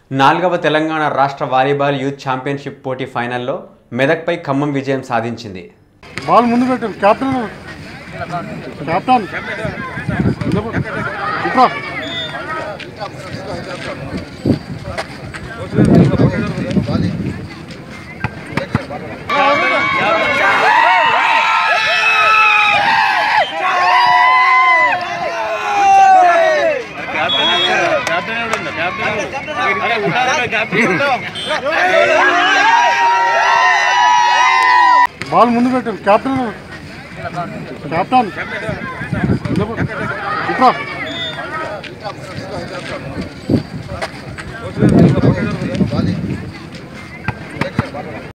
నాలుగవ తెలంగాణ రాష్ట్ర volleyball youth championship పోటీ ఫైనల్లో మెదక్పై ఖమ్మం విజయం సాధించింది బాల్ ముందు పెట్టండి కెప్టెన్ కెప్టెన్ ఇట్రా బాల్ ముందు పెట్టండి కెప్టెన్ కెప్టెన్ ఇట్రా Vale.